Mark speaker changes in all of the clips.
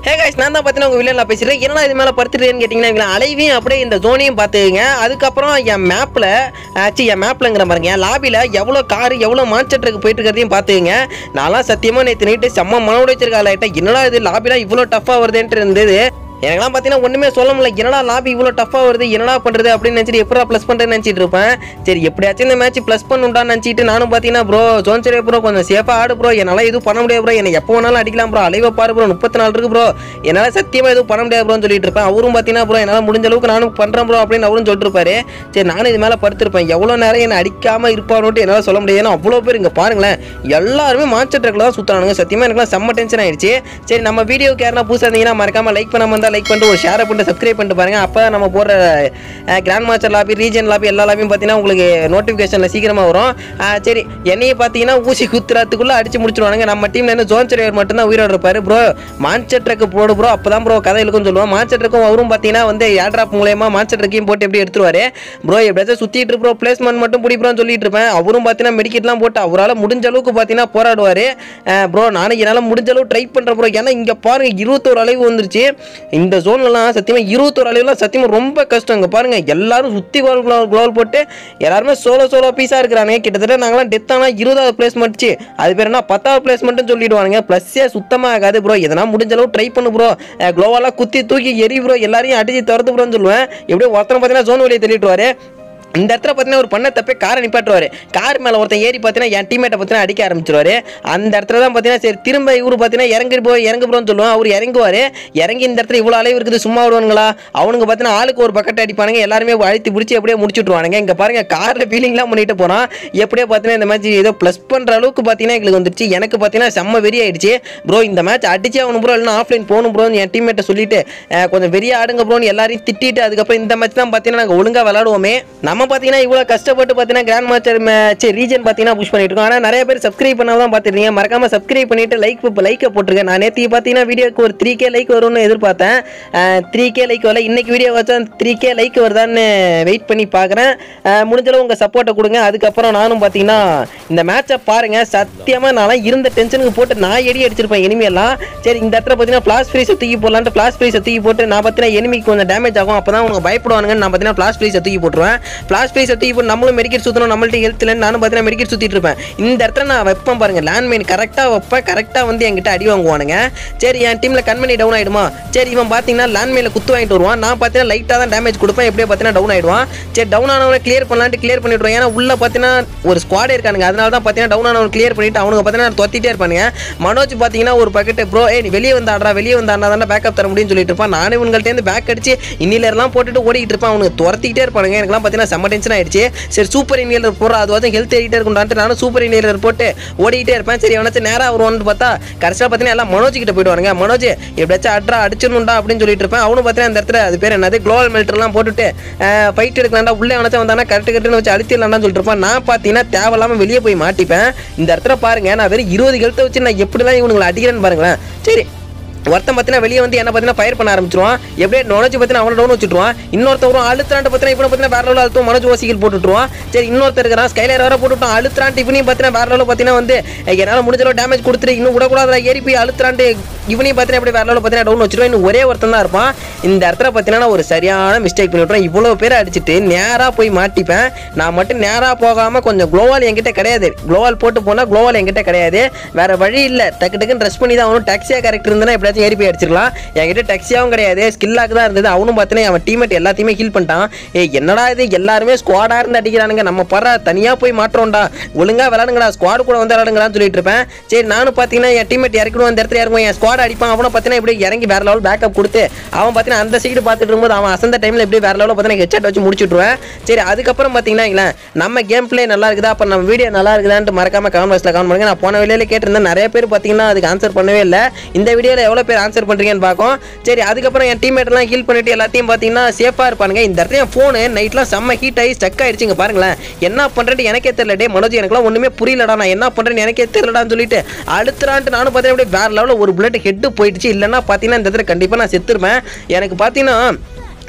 Speaker 1: ஹே guys நான் தான் பார்த்தீங்கன்னா உங்கள் வில்லியனில் பேசுகிறேன் என்னடா இது மேலே படுத்துட்டேன்னு கேட்டிங்கன்னா இவங்க அலைவையும் அப்படியே இந்த ஜோனையும் பார்த்துக்குங்க அதுக்கப்புறம் என் மேப்பில் ஆச்சு என் மேப்லங்கிற பாருங்க என் லாபியில் எவ்வளோ கார் எவ்வளோ மான்செட்ருக்கு போயிட்டு இருக்கிறதையும் பார்த்துக்குங்க நான்லாம் சத்தியமாக நேற்று நைட்டு செம்ம மன உடைச்சிருக்கா லைட்டாக என்னடா இது லாபிலாம் இவ்வளோ டஃப்பாக வருதுன்ட்டு இருந்தது எனக்கெல்லாம் பார்த்தீங்கன்னா ஒன்றுமே சொல்ல முடியல என்னடா லாபி இவ்வளோ டஃப்பாக வருது என்னடா பண்ணுறது அப்படின்னு நினச்சிட்டு எப்படா ப்ளஸ் பண்ணுறேன்னு நினச்சிட்டு இருப்பேன் சரி எப்படியாச்சும் இந்த மேட்ச் ப்ளஸ் பண்ணுண்டான்னு நினச்சிட்டு நானும் பார்த்தீங்கன்னா ப்ரோ ஜோன்சரே ப்ரோ கொஞ்சம் சேஃபாக ஆடு ப்ரோ என்னால் எதுவும் பண்ண முடியாது ப்ரோ என்னை எப்போ வேணாலும் அடிக்கலாம் ப்ரோ அலைவை பாரு ப்ரோ முப்பத்தி நாலு இருக்கு ப்ரோ என்னால் சத்தியமாக எதுவும் பண்ண முடியாது ப்ரோன்னு சொல்லிட்டு இருப்பேன் அவரும் பார்த்தீங்கன்னா ப்ரோ என்னால் முடிஞ்ச அளவுக்கு நானும் பண்ணுறேன் ப்ரோ அப்படின்னு அவரும் சொல்லிட்டு இருப்பாரு சரி நானும் இது மேலே படுத்திருப்பேன் எவ்வளோ நேரம் என்னை அடிக்காமல் இருப்பானோட்டு என்னால் சொல்ல முடியாது ஏன்னா அவ்வளோ பேர் இங்கே பாருங்களேன் எல்லாருமே மான்ஸ்டர் ட்ரக்கில் தான் சுற்றுறானுங்க சத்தியமாக எனக்குலாம் செம்ம டென்ஷன் ஆயிடுச்சு சரி நம்ம வீடியோக்கு யாருன்னா புதுசாக இருந்தீங்கன்னா மறக்காம லைக் பண்ணாம இருந்தால் லைக் பண்ணிட்டு ஒரு ஷேர் பண்ணிட்டு சப்ஸ்கிரைப் பண்ணிட்டு பாருங்க அப்போ நம்ம போடுற grand master lobby region lobby எல்லா லாபியும் பார்த்தீங்கன்னா உங்களுக்கு நோட்டிஃபிகேஷனில் சீக்கிரமாக வரும் அஹ் சரி என்னையே பார்த்தீங்கன்னா ஊசி குத்துறதுக்குள்ளே அடிச்சு முடிச்சிருவானுங்க நம்ம டீமில் இருந்து ஜோன் சரிவர் மட்டும்தான் உயிரோட இருப்பாரு ப்ரோ மான்ஸ்டர் ட்ரக்கு போடு ப்ரோ அப்போ தான் ப்ரோ கதை இருக்கும்னு சொல்லுவோம் மான்ஸ்டர் ட்ரக்கும் அவரும் பார்த்தீங்கன்னா வந்து ஏர்ட்ராப் மூலயமா மான்ஸ்டர் ட்ரக்கையும் போட்டு எப்படி எடுத்துருவாரு ப்ரோ எப்படியாச்சும் சுற்றிட்டு ப்ரோ பிளேஸ்மெண்ட் மட்டும் பிடிப்போம்னு சொல்லிட்டு இருப்பேன் அவரும் பார்த்தீங்கன்னா மெடிக்கெட்லாம் போட்டு அவரால் முடிஞ்ச அளவுக்கு பார்த்தீங்கன்னா போராடுவார் ப்ரோ நானும் என்னால் முடிஞ்ச அளவு ட்ரை பண்ணுறேன் ப்ரோ ஏன்னா இங்கே பாருங்க இருபத்தோரு அளவு வந்துருச்சு இந்த ஜோன்லலாம் சத்தியமாக இருபத்தோரு அளவுலாம் சத்தியமாக ரொம்ப கஷ்டம் இங்கே பாருங்க எல்லாரும் சுற்றி குளோல் குளோல் போட்டு எல்லாருமே சோலோ சோலோ பீஸாக இருக்கிறானுங்க கிட்டத்தட்ட நாங்களாம் டெத் ஆனால் இருபதாவது பிளேஸ்மெண்ட்ச்சு அது பேர் என்ன பத்தாவது பிளேஸ்மெண்ட்னு சொல்லிடுவானுங்க ப்ளஸ்ஸே சுத்தமாக ஆகாது ப்ரோ எதனா முடிஞ்ச அளவு ட்ரை பண்ணு ப்ரோ குளோவலாக குத்தி தூக்கி எரி ப்ரோ எல்லாரையும் அடிச்சு திறந்து ப்ரோன்னு சொல்லுவேன் எப்படியோ ஒருத்தனை பார்த்தீங்கன்னா ஜோன் வெளியே தள்ளிட்டுவாரு இந்த இடத்துல பார்த்தீங்கன்னா ஒரு பண்ண தப்பே காரை நிப்பாட்டுவார் கார் மேலே ஒருத்தன் ஏறி பார்த்தீங்கன்னா என் டீமேட்டை பார்த்தீங்கன்னா அடிக்க ஆரம்பிச்சிருவாரு அந்த இடத்துல தான் பார்த்தீங்கன்னா சரி திரும்ப இவரு பார்த்தீங்கன்னா இறங்கி போய் இறங்க போகிறோம்னு சொல்லுவோம் அவர் இறங்குவார் இறங்கி இந்த இடத்துல இவ்வளோ அளவு இருக்குது சும்மா விடுவானுங்களா அவனுங்க பார்த்தீங்கன்னா ஆளுக்கு ஒரு பக்கெட் அடிப்பானுங்க எல்லாருமே அழுத்தி பிடிச்சி அப்படியே முடிச்சுட்ருவானுங்க இங்கே பாருங்க காரில் ஃபீலிங்லாம் பண்ணிட்டு போகிறான் எப்படியோ பார்த்தீங்கன்னா இந்த மேட்ச் ஏதோ ப்ளஸ் பண்ணுற அளவுக்கு பார்த்தீங்கன்னா எங்களுக்கு வந்துருச்சு எனக்கு பார்த்தீங்கன்னா செம்ம வெறி ஆயிடுச்சு ப்ரோ இந்த மேட்ச் அடிச்சே அவனு ப்ரோ இல்லைன்னா ஆஃப்லைன் போகணும் ப்ரோன்னு என் டீம்மேட்டை சொல்லிட்டு அஹ், கொஞ்சம் வெறியா ஆடுங்க ப்ரோன்னு எல்லாரையும் திட்டிட்டு அதுக்கப்புறம் இந்த மேட்ச் தான் பார்த்தீங்கன்னா நாங்கள் ஒழுங்காக விளாடுவோமே நம்ம பார்த்தீங்கன்னா இவ்வளோ கஷ்டப்பட்டு பார்த்தீங்கன்னா கிராண்ட் மாஸ்டர் மேட்ச் ரீஜன் பார்த்தீங்கன்னா புஷ் பண்ணிட்டு இருக்கோம் ஆனால் நிறைய பேர் சப்ஸ்கிரைப் பண்ணாம தான் பார்த்துருக்கீங்க மறக்காம சப்ஸ்கிரைப் பண்ணிட்டு லைக் இப்போ லைக்கை போட்டிருக்கேன் நான் நேற்று பார்த்தீங்கன்னா வீடியோக்கு ஒரு த்ரீ கே லைக் வரும்னு எதிர்பார்த்தேன் த்ரீ கே லைக் வரல இன்னைக்கு வீடியோ வச்சா த்ரீ கே லைக் வருதான்னு வெயிட் பண்ணி பார்க்குறேன் முடிஞ்சளவு உங்கள் சப்போர்ட்டை கொடுங்க அதுக்கப்புறம் நானும் பார்த்தீங்கன்னா இந்த மேட்சை பாருங்க சத்தியமாக நான் இருந்த டென்ஷனுக்கு போட்டு நான் எடி அடிச்சிருப்பேன் இனிமேலாம் சரி இந்த இடத்துல பார்த்தீங்கன்னா ஃப்ளாஷ் ஃப்ரீஸை தூக்கி போடலான்ட்டு ஃப்ளாஷ் ஃப்ரீஸை தூக்கி போட்டு நான் பார்த்தீங்கன்னா எனிமிக்கு கொஞ்சம் டேமேஜ் ஆகும் அப்போ தான் அவங்க பயப்படுவானுங்கன்னு நான் பார்த்தீங்கன்னா ஃப்ளாஷ் ஃப்ரீஸை தூக்கி போட்டுருவேன் ஃப்ளாஷ் ஃப்ரீஸை தூக்கி போட்டு நம்மளும் மெடிக்கெட் சுற்றணும் நம்மள்ட்ட ஹெல்த் இல்லைன்னு நானும் பார்த்தீங்கன்னா மெடிக்கெட் சுற்றிட்டு இருப்பேன் இந்த இடத்துல நான் வைப்பேன் பாருங்க லேண்ட் மைன் கரெக்டாக வைப்பேன் கரெக்டாக வந்து என்கிட்ட அடி வாங்குவானுங்க சரி என் டீமில் கண்மணி டவுன் ஆயிடுமா சரி இவன் பார்த்தீங்கன்னா லேண்ட் மைனில் குத்து வாங்கிட்டு வருவான் நான் பார்த்தீங்கன்னா லைட்டாக தான் டேமேஜ் கொடுப்பேன் எப்படியோ பார்த்தீங்கன்னா டவுன் ஆயிடுவான் சரி டவுன் ஆனவனை கிளியர் பண்ணலான்ட்டு கிளியர் பண்ணிவிடுவோம் ஏன்னா உள்ள பார்த்தீங்கன்னா ஒரு ஸ்குவாடே இருக்கானுங்க அதனால தான் பார்த்தீங்கன்னா டவுன் ஆனவன் கிளியர் பண்ணிட்டு அவனுங்க பார்த்தீங்கன்னா தொத்திட்டே இருப்பானுங்க மனோஜ் பார்த்தீங்கன்னா ஒரு பக்கெட் ப்ரோ ஏ நீ வெளியே வந்து ஆடுறா வெளியே வந்து ஆடுறா தானே பேக்கப் தர முடியும்னு சொல்லிட்டு இருப்பான் நானே இவங்கள்ட்டேருந்து பேக் அடிச்சு இன்னிலர்லாம் போட்டுட்டு ஓடிக்கிட்டு இருப்பான் அவனுக்கு துரத்திக்கிட்டே இருப்பானுங்க எனக்குலாம் பார்த்தீங்கன்னா செம்ம டென்ஷன் ஆயிடுச்சு சரி சூப்பர் இன்னியலர் போடுறா அது வந்து ஹெல்த் ஏறிட்டே இருக்கும்டான்ட்டு நானும் சூப்பர் இன்னியலர் போட்டு ஓடிக்கிட்டே இருப்பேன் சரி அவனாச்சும் நேராக வருவான்னு பார்த்தா கடைசியில் பார்த்தீங்கன்னா எல்லாம் மனோஜ் கிட்ட போயிடுவானுங்க மனோஜ் எப்படியாச்சும் அட்ரா அடிச்சிடணும்டா அப்படின்னு சொல்லிட்டு இருப்பேன் அவனும் பார்த்தீங்கன்னா அந்த இடத்துல அது பேர் என்னது குளோபல் மெல்டர்லாம் போட்டுட்டு ஃபைட் எடுக்கலாம்டா உள்ளே அவனாச்சும் வந்தானா கரெக்ட் கரெக்ட்னு வச்சு அழுத்திடலாம்னு சொல்லிட்டு இருப்பான் நான் பார்த்தீங்கன்னா தேவையில்லாமல் வெளியே போய் மாட்டிப்பேன் இந்த இடத்துல பாருங்க நான் வெறும் இருபது கெழுத்தை வச்சு நான் எப்படிலாம் இவனுங்களை அடிக்கிறேன்னு பாருங்களேன் சரி ஒருத்தன் பார்த்தீங்கன்னா வெளியே வந்து என்ன பார்த்தீங்கன்னா ஃபயர் பண்ண ஆரம்பிச்சிருவான் எப்படியே நுழைச்சு பார்த்தீங்கன்னா அவனை டவுன் வச்சுட்டுருவான் இன்னொருத்தன் வரும் அழுத்தாண்டு பார்த்தீங்கன்னா இப்போ பார்த்தீங்கன்னா வேற லெவலில் அழுத்தும் மனோஜ் ஓசிகள் போட்டுட்டுருவான் சரி இன்னொருத்தர் இருக்கிறான் ஸ்கைலர் வேற போட்டுவிட்டான் அழுத்தாண்டு இவனையும் பார்த்தீங்கன்னா வேற லெவலில் பார்த்தீங்கன்னா வந்து என்னால் முடிஞ்ச அளவு டேமேஜ் கொடுத்துட்டு இன்னும் விடக்கூடாது ஏறி போய் அழுத்தாண்டு இவனையும் பார்த்தீங்கன்னா அப்படி வேற லெவலில் பார்த்தீங்கன்னா டவுன் வச்சிருவான் இன்னும் ஒரே ஒருத்தன் தான் இருப்பான் இந்த இடத்துல பார்த்தீங்கன்னா ஒரு சரியான மிஸ்டேக் பண்ணி விட்றேன் இவ்வளோ பேர் அடிச்சுட்டு நேராக போய் மாட்டிப்பேன் நான் மட்டும் நேராக போகாமல் கொஞ்சம் குளோவால் என்கிட்ட கிடையாது குளோவால் போட்டு போனால் குளோவால் என்கிட்ட கிடையாது வேற வழி இல்லை டக்கு டக்குன்னு ட்ரெஸ் பண்ணி தான் அவனும் டாக்ஸியா கேரக்டர் இருந்தால் எப்படியாச்சும் ஏறி போய் அடிச்சிருக்கலாம் என்கிட்ட டக்ஸியாவும் கிடையாது ஸ்கில்லாக்கு தான் இருந்தது அவனும் பார்த்தீங்கன்னா அவன் டீமேட் எல்லாத்தையுமே ஹீல் பண்ணிட்டான் ஏ என்னடா இது எல்லாருமே ஸ்குவாடாக இருந்து அடிக்கிறானுங்க நம்ம படுற தனியாக போய் மாற்றோம்டா ஒழுங்கா விளாடுங்கடா ஸ்குவாடு கூட வந்து விளாடுங்களான்னு சொல்லிட்டு இருப்பேன் சரி நானும் பார்த்தீங்கன்னா என் டீமேட் இறக்கணும் அந்த இடத்துல இறங்குவோம் என் ஸ்குவாட் அடிப்பான் அவனை பார்த்தீங்கன்னா இப்படி இறங்கி வேற லெவல் பேக்கப் கொடுத்து அவன் பார்த்தீங்கன்னா அந்த சைடு பார்த்துட்டு இருக்கும்போது அவன் அசந்த டைமில் இப்படி வேற லெவலில் பார்த்தீங்கன்னா ஹெட்செட் வச்சு முடிச்சுட்ருவேன் சரி அதுக்கப்புறம் பார்த்தீங்கன்னா இல்ல, நம்ம கேம் பிளே நல்லா இருக்குதா அப்போ நம்ம வீடியோ நல்லா இருக்குதான்ட்டு மறக்காம கமெண்ட் பாக்ஸில் கமெண்ட் பண்ணுங்க நான் போன வீடியோவில் கேட்டிருந்தேன் நிறைய பேர் பார்த்தீங்கன்னா அதுக்கு ஆன்சர் பண்ணவே இல்லை இந்த வீடியோவில் எவ்வளோ பேர் ஆன்சர் பண்ணுறீங்கன்னு பார்க்கும் சரி அதுக்கப்புறம் என் டீம்மேட்லாம் ஹீல் பண்ணிட்டு எல்லாத்தையும் பார்த்தீங்கன்னா சேஃபாக இருப்பானுங்க இந்த இடத்துல என் ஃபோனு நைட்லாம் செம்ம ஹீட் ஆகி ஸ்டக் ஆயிடுச்சு இங்க பாருங்களேன் என்ன பண்ணுறேன்னு எனக்கே தெரியல டே மனோஜ் எனக்குலாம் ஒன்றுமே புரியலடா நான் என்ன பண்ணுறேன்னு எனக்கே தெரியலடான்னு சொல்லிட்டு அடுத்தரான்ட்டு நானும் பார்த்தீங்கன்னா அப்படியே வேற லெவலில் ஒரு புல்லட் ஹெட்டு போயிடுச்சு இல்லைன்னா பார்த்தீங்கன்னா இந்த இடத்துல கண்டிப்பாக நான் செத்துருப்பேன் எனக்கு பார்த்தீங்கன்னா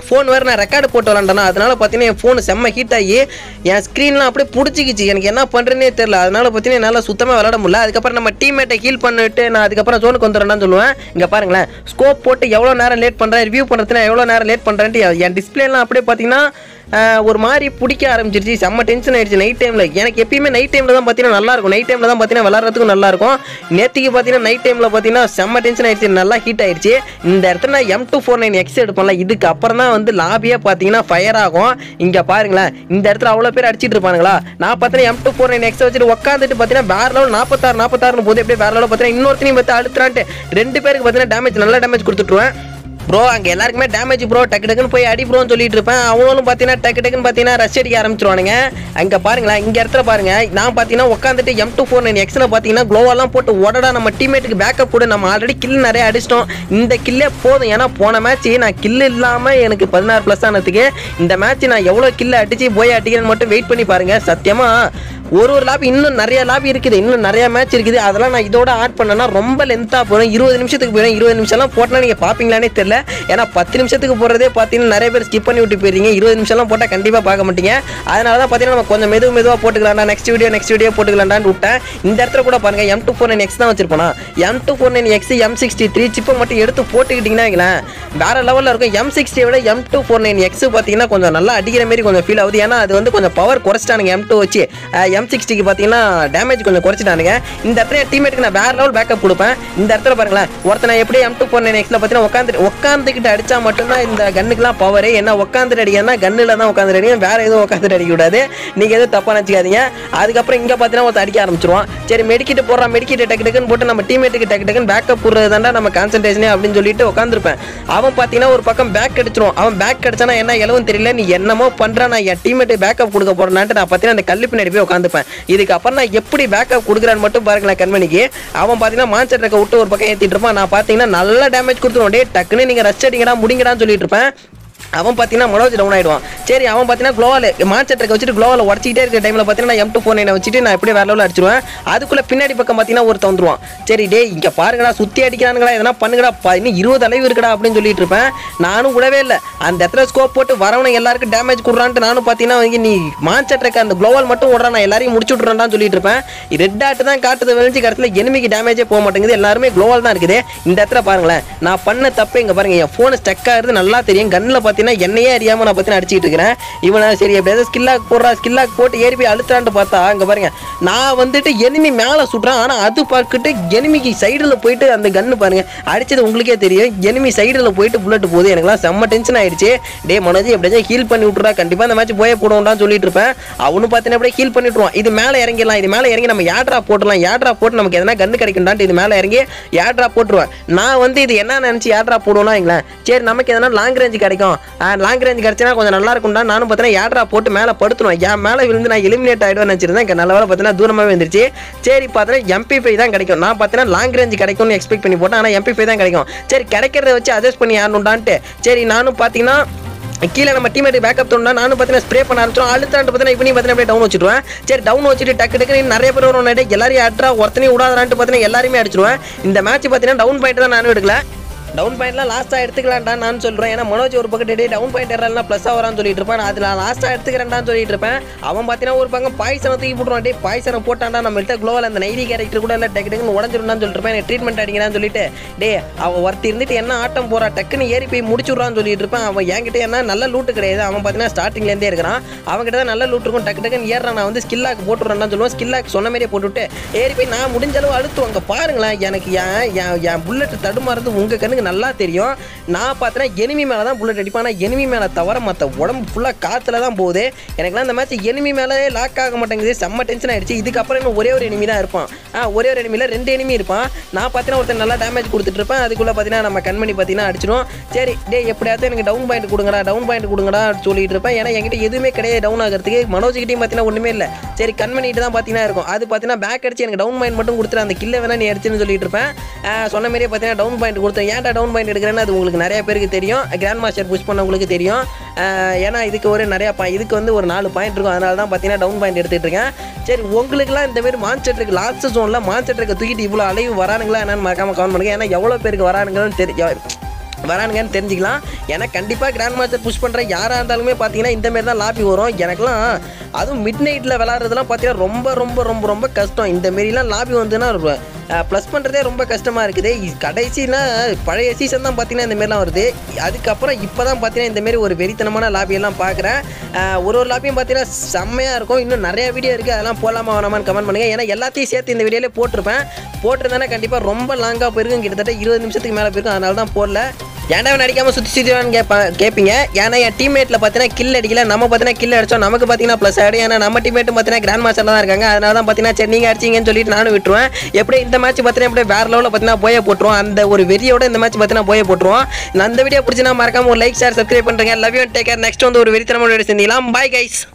Speaker 1: ஃபோன் வேறு நான் ரெக்கார்டு போட்டு விளாண்டேனா அதனால பார்த்தீங்கன்னா என் ஃபோன் செம்ம ஹீட் ஆகி என் ஸ்க்ரீன்லாம் அப்படியே பிடிச்சிக்கிச்சு எனக்கு என்ன பண்ணுறேனே தெரில அதனால பார்த்தீங்கன்னா என்னால் சுத்தமாக விளாட முடியல அதுக்கப்புறம் நம்ம டீம்மேட்டை ஹீல் பண்ணிட்டு நான் அதுக்கப்புறம் ஜோனுக்கு வந்துடுறேன்னு சொல்லுவேன் இங்கே பாருங்களேன் ஸ்கோப் போட்டு எவ்வளோ நேரம் லேட் பண்ணுறேன் ரிவ்யூ பண்ணுறதுக்கு நான் எவ்வளோ நேரம் லேட் பண்ணுறேன்ட்டு என் டிஸ்பிளேலாம் அப்படியே பார்த்தீங்கன்னா ஆஹ், ஒரு மாதிரி பிடிக்க ஆரம்பிச்சிருச்சு செம்ம டென்ஷன் ஆயிடுச்சு நைட் டைமில் எனக்கு எப்பயுமே நைட் டைமில் தான் பார்த்தீங்கன்னா நல்லா இருக்கும் நைட் டைமில் தான் பார்த்தீங்கன்னா விளாட்றதுக்கும் நல்லா இருக்கும் நேற்றுக்கு பார்த்தீங்கன்னா நைட் டைமில் பார்த்தீங்கன்னா செம்ம டென்ஷன் ஆயிடுச்சு நல்லா ஹீட் ஆயிடுச்சு இந்த இடத்துல நான் M two four nine X எடுப்பேன்ல இதுக்கு அப்புறம் தான் வந்து லாபியே பார்த்தீங்கன்னா ஃபயர் ஆகும் இங்கே பாருங்களேன் இந்த இடத்துல அவ்வளோ பேர் அடிச்சிட்டு இருப்பானுங்களா நான் பார்த்தீங்கன்னா M two four nine X வச்சுட்டு உட்காந்துட்டு பார்த்தீங்கன்னா வேற லெவல் நாற்பத்தாறு நாற்பத்தாறுனு போது எப்படியே வேற லெவல் பார்த்தீங்கன்னா இன்னொருத்தையும் பார்த்து அழுத்துறான்ட்டு ரெண்டு பேருக்கு பார்த்தீங்கன்னா டேமேஜ் நல்ல டேமேஜ் கொடுத்துட்ருவேன் ப்ரோ அங்கே எல்லாருக்குமே டேமேஜ் ப்ரோ டக்கு டக்குன்னு போய் அடி ப்ரோன்னு சொல்லிட்டு இருப்பேன் அவங்களும் பார்த்தீங்கன்னா டக்கு டக்குன்னு பார்த்தீங்கன்னா ரஷ் அடிக்க ஆரம்பிச்சிருவானுங்க அங்கே பாருங்களேன் இங்கே இடத்துல பாருங்க நான் பார்த்தீங்கன்னா உட்காந்துட்டு எம் டூ ஃபோர் நைன் எக்ஸில் பார்த்தீங்கன்னா க்ளோவெல்லாம் போட்டு உடடா நம்ம டீமேட்டுக்கு பேக்கப் கூட நம்ம ஆல்ரெடி கில் நிறைய அடிச்சிட்டோம் இந்த கில்லே போதும் ஏன்னா போன மேட்ச் நான் கில் இல்லாமல் எனக்கு பதினாறு ப்ளஸ் ஆனதுக்கு இந்த மேட்ச் நான் எவ்வளோ கில் அடிச்சு போய் அடிக்கிறேன்னு மட்டும் வெயிட் பண்ணி பாருங்க சத்தியமாக ஒரு ஒரு லாபி இன்னும் நிறைய லாபி இருக்குது இன்னும் நிறைய மேட்ச் இருக்குது அதெல்லாம் நான் இதோட ஆட் பண்ணேன்னா ரொம்ப லென்த்தாக போயிடும் இருபது நிமிஷத்துக்கு போயிடும் இருபது நிமிஷம்லாம் போட்டால் நீங்கள் பார்ப்பீங்களானே தெரியல ஏன்னா பத்து நிமிஷத்துக்கு போகிறதே பார்த்தீங்கன்னா நிறைய பேர் ஸ்கிப் பண்ணி விட்டு போயிருங்க இருபது நிமிஷம்லாம் போட்டால் கண்டிப்பாக பார்க்க மாட்டீங்க அதனால தான் பார்த்தீங்கன்னா நம்ம கொஞ்சம் மெது மெதுவாக போட்டுக்கலாம்டா நெக்ஸ்ட் வீடியோ நெக்ஸ்ட் வீடியோ போட்டுக்கலாம்டான்னு விட்டேன் இந்த இடத்துல கூட பாருங்க M two four nine X தான் வச்சிருப்பேன் M two four nine X M sixty three சிப்பை மட்டும் எடுத்து போட்டுக்கிட்டிங்கன்னா வைங்களேன் வேற லெவலில் இருக்கும் எம் சிக்ஸ்டியை விட M two four nine X பார்த்தீங்கன்னா கொஞ்சம் நல்லா அடிக்கிற மாதிரி கொஞ்சம் ஃபீல் ஆகுது ஏன்னா அது வந்து கொஞ்சம் பவர் குறைச்சிட்டானுங்க எம் டூ வச்சு எம் சிக்ஸ்டிக்கு பார்த்தீங்கன்னா டேமேஜ் கொஞ்சம் குறைச்சிட்டானுங்க இந்த இடத்துல என் டீமேட்டுக்கு நான் வேற லெவல் பேக்கப் கொடுப்பேன் இந்த இடத்துல பாருங்களேன் ஒருத்தனை எப்படி எம் டூ ஃபோர் நைன் எக்ஸில் பார்த்தீங்கன்னா உட்காந்து உட்காந்துக்கிட்டு அடிச்சா மட்டும்தான் இந்த கன்னுக்குலாம் பவர் என்ன உட்காந்துட்டு அடிக்கணும்னா கன்னில் தான் உட்காந்துட்டு அடிக்கணும் வேற எதுவும் உட்காந்துட்டு அடிக்கக்கூடாது நீங்கள் எதுவும் தப்பாக நினச்சிக்காதீங்க அதுக்கப்புறம் இங்கே பார்த்தீங்கன்னா ஒருத்தன் அடிக்க ஆரம்பிச்சிருவான் சரி மெடிக்கிட்டு போடுறான் மெடிக்கிட்டு டக்கு டக்குன்னு போட்டு நம்ம டீமேட்டுக்கு டக்கு டக்குன்னு பேக்கப் போடுறது தாண்டா நம்ம கான்சன்ட்ரேஷனே அப்படின்னு சொல்லிட்டு உட்காந்துருப்பேன் அவன் பார்த்தீங்கன்னா ஒரு பக்கம் பேக் அடிச்சிருவான் அவன் பேக் அடிச்சானா என்ன எலவும் தெரியல நீ என்னமோ பண்ற நான் என் டீமேட்டு பேக்கப் கொடுக்க போறேன்ட்டு நான் பார்த்தீங்கன்னா அந்த கல்லு பின்னாடி போய் உட்காந்துப்பேன் இதுக்கு அப்புறம் நான் எப்படி பேக்கப் கொடுக்குறான்னு மட்டும் பாருங்களேன் கண்மணிக்கு அவன் பார்த்தீங்கன்னா மான்சர் ட்ரக்கை விட்டு ஒரு பக்கம் ஏற்றிட்டு இருப்பான் நான் பார்த்தீங்கன்னா நல்ல டேமேஜ் கொடுத்துருவோம் டே டக்குன்னு நீங்கள் ரஷ் அடிங்கடா முடிங்கடான்னு சொல்லிட்டு இருப்பேன் அவன் பார்த்தீங்கன்னா மனோஜ் டவுன் ஆயிடுவான் சரி அவன் பார்த்தீங்கன்னா க்ளோவால் மாச்சட்டை வச்சுட்டு க்ளோவால் உடச்சிக்கிட்டே இருக்கிற டைமில் பார்த்தீங்கன்னா எம் டூ ஃபோர் நைனை வச்சுட்டு நான் எப்படியே வேற லெவலில் அடிச்சிருவேன் அதுக்குள்ளே பின்னாடி பக்கம் பார்த்தீங்கன்னா ஒருத்தன் வந்துருவான் சரி டேய் இங்கே பாருங்கடா சுற்றி அடிக்கிறானுங்களா எதனா பண்ணுங்கடா பா, இன்னும் இருபது அளவு இருக்குடா அப்படின்னு சொல்லிட்டு இருப்பேன் நானும் விடவே இல்லை அந்த இடத்துல ஸ்கோப் போட்டு வரவனுக்கு எல்லாருக்கும் டேமேஜ் கொடுறான்ட்டு நானும் பார்த்தீங்கன்னா வந்து நீ மாச்சட்ரக்கு அந்த க்ளோவால் மட்டும் விட்றா நான் எல்லாரையும் முடிச்சு விட்றேன்டான்னு சொல்லிட்டு இருப்பேன் ரெட் ஆட்டு தான் காட்டுது விளைஞ்சு கடைசியில் எனிமிக்கு டேமேஜே போக மாட்டேங்குது எல்லாருமே க்ளோவால் தான் இருக்குது இந்த இடத்துல பாருங்களேன் நான் பண்ண தப்பு இங்கே பாருங்க என் ஃபோன் ஸ்டக் ஆகுறது நல்லா தெரியும் கண்ணில் பார்த்தீங்கன்னா என்னையே அறியாமல் நான் பார்த்தீங்கன்னா அடிச்சிட்டு இருக்கிறேன் இவனை சரி எப்படியாவது ஸ்கில்லாக் போடுறா ஸ்கில்லாக் போட்டு ஏறி போய் அழுத்துறான்ட்டு பார்த்தா இங்கே பாருங்க நான் வந்துட்டு எனிமி மேலே சுடுறான் ஆனால் அது பார்க்கிட்டு எனிமிக்கு சைடில் போயிட்டு அந்த கன்று பாருங்க அடிச்சது உங்களுக்கே தெரியும் எனிமி சைடில் போயிட்டு புல்லட் போகுது எனக்குலாம் செம்ம டென்ஷன் ஆயிடுச்சு டே மனோஜ் எப்படியாச்சும் ஹீல் பண்ணி விட்றா கண்டிப்பாக அந்த மேட்ச் போயே போடுவோம்டான்னு சொல்லிட்டு இருப்பேன் அவனு பார்த்தீங்கன்னா அப்படியே ஹீல் பண்ணி விட்ருவான் இது மேலே இறங்கிடலாம் இது மேலே இறங்கி நம்ம ஏட்ரா போட்டுடலாம் ஏட்ரா போட்டு நமக்கு எதனா கன்று கிடைக்கும்டான்ட்டு இது மேலே இறங்கி ஏட்ரா போட்டுருவேன் நான் வந்து இது என்ன நினச்சி ஏட்ரா போடுவோம்னா வைங்களேன் சரி நமக்கு எதனா லாங் ரேஞ்ச் கிடைக்கும் லாங் ரேஞ்ச் கிடைச்சினா கொஞ்சம் நல்லா இருக்கும்டா நானும் பார்த்தீங்கன்னா ஏட்ரா போட்டு மேலே படுத்துருவேன் என் மேலே விழுந்து நான் எலிமினேட் ஆகிடுவேன் நினச்சிருந்தேன் இங்கே நல்ல வேலை பார்த்தீங்கன்னா தூரமாகவே வந்துருச்சு சரி பார்த்தீங்கன்னா எம்பி ஃபைவ் தான் கிடைக்கும் நான் பார்த்தீங்கன்னா லாங் ரேஞ்ச் கிடைக்கும்னு எக்ஸ்பெக்ட் பண்ணி போட்டேன் ஆனால் எம்பி ஃபைவ் தான் கிடைக்கும் சரி கிடைக்கிறத வச்சு அட்ஜஸ்ட் பண்ணி ஆடணும்டான்ட்டு சரி நானும் பார்த்தீங்கன்னா கீழே நம்ம டீமேட் பேக்கப் தோணுனா நானும் பார்த்தீங்கன்னா ஸ்ப்ரே பண்ண ஆரம்பிச்சோம் அழுத்தாண்டு பார்த்தீங்கன்னா இப்போ பார்த்தீங்கன்னா அப்படியே டவுன் வச்சுடுவேன் சரி டவுன் வச்சுட்டு டக்கு டக்குன்னு நிறைய பேர் வரும் நைட்டு எல்லாரையும் அட்ரா ஒருத்தனையும் விடாதான்ட்டு பார்த்தீங்கன்னா எல்லாருமே அடிச்சிருவேன் இந்த மேட்ச் பார்த்தீங்கன்னா டவுன் பாயிண்ட் தான் நானும் எடுக்கல டவுன் பாயிண்ட்லாம் லாஸ்ட்டாக எடுத்துக்கலாம்டா நான் சொல்கிறேன் ஏன்னா மனோஜ் ஒரு பக்கம் டே டவுன் பாயிண்ட் ஏறலாம் ப்ளஸ் ஆகிறான்னு சொல்லிட்டு இருப்பேன் நான் அதில் லாஸ்ட்டாக எடுத்துக்கிறேன்டான்னு சொல்லிட்டு இருப்பேன் அவன் பார்த்தீங்கன்னா ஒரு பக்கம் பாய்சனை தூக்கி போட்டுருவான் டே பாய்சனை போட்டான்டா நம்மள்ட்ட க்ளோவில் அந்த நைரி கேரக்டர் கூட இல்லை டக்கு டக்குன்னு உடஞ்சிருந்தான்னு சொல்லிட்டு இருப்பேன் எனக்கு ட்ரீட்மெண்ட் அடிக்கிறான்னு சொல்லிட்டு டே அவன் ஒருத்தி இருந்துட்டு என்ன ஆட்டம் போறா டக்குன்னு ஏறி போய் முடிச்சுடுறான்னு சொல்லிட்டு இருப்பேன் அவன் என்கிட்ட என்ன நல்ல லூட்டு கிடையாது அவன் பார்த்தீங்கன்னா ஸ்டார்டிங்லேருந்தே இருக்கிறான் அவன்கிட்ட தான் நல்ல லூட் இருக்கும் டக்கு டக்குன்னு ஏறான் நான் வந்து ஸ்கில்லாக்கு போட்டுறேன்னு சொல்லுவேன் ஸ்கில்லாக்கு சொன்ன மாதிரியே போட்டுவிட்டு ஏறி போய் நான் முடிஞ்ச அளவு அழுத்துவோம் அங்கே பாருங்களேன் எனக்கு என் என் என் புல்லட் தடுமாறது உங்கள் கண்ணுக்கு நல்லா தெரியும் நான் பார்த்தேன்னா எனிமி மேலே தான் புல்லட் அடிப்பேன் ஆனால் எனிமி மேலே தவிர மற்ற உடம்பு ஃபுல்லாக காற்றுல தான் போகுது எனக்குலாம் இந்த மேட்ச் எனிமி மேலே லாக் ஆக மாட்டேங்குது செம்ம டென்ஷன் ஆயிடுச்சு இதுக்கப்புறம் இன்னும் ஒரே ஒரு எனிமி தான் இருப்பான் ஆ ஒரே ஒரு எனிமியில் ரெண்டு எனிமி இருப்பான் நான் பார்த்தீங்கன்னா ஒருத்தர் நல்லா டேமேஜ் கொடுத்துட்டு இருப்பேன் அதுக்குள்ளே பார்த்தீங்கன்னா நம்ம கண்மணி பார்த்தீங்கன்னா அடிச்சிடும் சரி டே எப்படியாவது எனக்கு டவுன் பாயிண்ட் கொடுங்கடா டவுன் பாயிண்ட் கொடுங்கடா சொல்லிட்டு இருப்பேன் ஏன்னா என்கிட்ட எதுவுமே கிடையாது டவுன் ஆகிறதுக்கு மனோஜ்கிட்டையும் பார்த்தீங்கன்னா ஒன்றுமே இல்லை சரி கண்மணிட்டு தான் பார்த்தீங்கன்னா இருக்கும் அது பார்த்தீங்கன்னா பேக் அடிச்சு எனக்கு டவுன் பாயிண்ட் மட்டும் கொடுத்துரு அந்த கில்லை வேணா நீ அடிச்சுன்னு சொல்லிட்டு இருப்பேன் ஆ, சொன்ன மாதிரியே பார்த்தீங்கன்னா டவுன் பாயிண்ட் கொடுத்தேன் ஏன்டா டவுன் பாயிண்ட் எடுக்கிறேன்னு அது உங்களுக்கு நிறைய பேருக்கு தெரியும் கிராண்ட் மாஸ்டர் புஷ் பண்ணவங்களுக்கு தெரியும் ஆ, ஏன்னா இதுக்கு ஒரு நிறையா பா இதுக்கு வந்து ஒரு நாலு பாயிண்ட் இருக்கும் அதனால தான் பார்த்தீங்கன்னா டவுன் பாயிண்ட் எடுத்துட்டு இருக்கேன் சரி உங்களுக்குலாம் இந்த மாதிரி மான்செட்ருக்கு லாஸ்ட் ஜோனில் மான்செட்ருக்கு தூக்கிட்டு இவ்வளோ அலைவு வரானுங்களா என்னன்னு மறக்காம கமெண்ட் பண்ணுங்க ஏன்னா எவ்வளோ பேருக்கு வரானுங்கன்னு தெரியும் வரானுங்கன்னு தெரிஞ்சுக்கலாம் ஏன்னா கண்டிப்பாக கிராண்ட் மாஸ்டர் புஷ் பண்ணுற யாராக இருந்தாலுமே பார்த்தீங்கன்னா இந்த மாதிரி தான் லாபி வரும் எனக்குலாம் அதுவும் மிட் நைட்டில் விளாட்றதுலாம் பார்த்தீங்கன்னா ரொம்ப ரொம்ப ரொம்ப ரொம்ப கஷ்டம் இந்த மாரிலாம் லாபி வந்துன்னா ப்ளஸ் பண்ணுறதே ரொம்ப கஷ்டமாக இருக்குது இ- கடைசினா பழைய சீசன் தான் பார்த்தீங்கன்னா இந்த மாதிரிலாம் வருது அதுக்கப்புறம் இப்போ தான் பார்த்தீங்கன்னா இந்த மாதிரி ஒரு வெறித்தனமான லாபியெல்லாம் பார்க்குறேன் ஒரு ஒரு லாபியும் பார்த்தீங்கன்னா செம்மையாக இருக்கும் இன்னும் நிறைய வீடியோ இருக்குது அதெல்லாம் போகலாமா வேணாமான்னு கமெண்ட் பண்ணுங்கள் ஏன்னா எல்லாத்தையும் சேர்த்து இந்த வீடியோலே போட்டிருப்பேன் போட்டிருந்தேன்னா கண்டிப்பாக ரொம்ப லாங்காக போயிருக்கும் கிட்டத்தட்ட இருபது நிமிஷத்துக்கு மேலே போயிருக்கும் அதனால தான் போடல ஏன்டா இவன் அடிக்காம சுற்றி சுற்றிவான்னு கேட்பா கேட்பீங்க ஏன்னா என் டீம்மேட்டில் பார்த்தீங்கன்னா கில் அடிக்கல நம்ம பார்த்தீங்கன்னா கில் அடிச்சோம் நமக்கு பார்த்தீங்கன்னா ப்ளஸ் ஆகிடும் ஏன்னா நம்ம டீம்மேட்டும் பார்த்தீங்கன்னா கிராண்ட் மாஸ்டர் தான் இருக்காங்க அதனால தான் பார்த்தீங்கன்னா சரி நீங்கள் அடிச்சிங்கன்னு சொல்லிட்டு நானும் விட்டுருவேன் எப்படி இந்த மேட்ச் பார்த்தீங்கன்னா எப்படி வேறு லெவலில் பார்த்தீங்கன்னா போய போட்டுருவோம் அந்த ஒரு வெறியோட இந்த மேட்ச் பார்த்தீங்கன்னா போய போட்டுருவோம் நான் அந்த வீடியோ பிடிச்சினா மறக்காம ஒரு லைக் ஷேர் சப்ஸ்கிரைப் பண்ணுறேங்க love you take care next வந்து ஒரு வெறித்தனமான வீடியோ செஞ்சிக்கலாம் பாய் கைஸ்